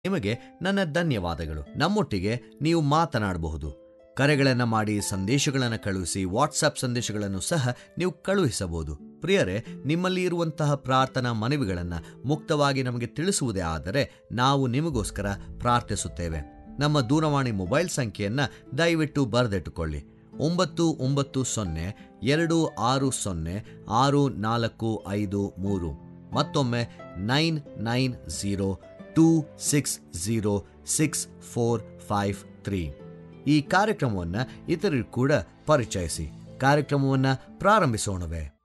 ನಿಮಗೆ ನನ್ನ ಧನ್ಯವಾದಗಳು ನಮ್ಮೊಟ್ಟಿಗೆ ನೀವು ಮಾತನಾಡಬಹುದು ಕರೆಗಳನ್ನು ಮಾಡಿ ಸಂದೇಶಗಳನ್ನು ಕಳುಹಿಸಿ ವಾಟ್ಸಪ್ ಸಂದೇಶಗಳನ್ನು ಸಹ ನೀವು ಕಳುಹಿಸಬಹುದು ಪ್ರಿಯರೇ ನಿಮ್ಮಲ್ಲಿ ಇರುವಂತಹ ಪ್ರಾರ್ಥನಾ ಮನವಿಗಳನ್ನು ಮುಕ್ತವಾಗಿ ನಮಗೆ ತಿಳಿಸುವುದೇ ಆದರೆ ನಾವು ನಿಮಗೋಸ್ಕರ ಪ್ರಾರ್ಥಿಸುತ್ತೇವೆ ನಮ್ಮ ದೂರವಾಣಿ ಮೊಬೈಲ್ ಸಂಖ್ಯೆಯನ್ನು ದಯವಿಟ್ಟು ಬರೆದಿಟ್ಟುಕೊಳ್ಳಿ ಒಂಬತ್ತು ಒಂಬತ್ತು ಸೊನ್ನೆ ಎರಡು ಆರು ಸೊನ್ನೆ ಆರು ನಾಲ್ಕು ಐದು ಮೂರು ಮತ್ತೊಮ್ಮೆ nine nine zero two six zero six four five three ಈ ಕಾರ್ಯಕ್ರಮವನ್ನು ಇತರರಿಗೂ ಕೂಡ ಪರಿಚಯಿಸಿ ಕಾರ್ಯಕ್ರಮವನ್ನು ಪ್ರಾರಂಭಿಸೋಣವೇ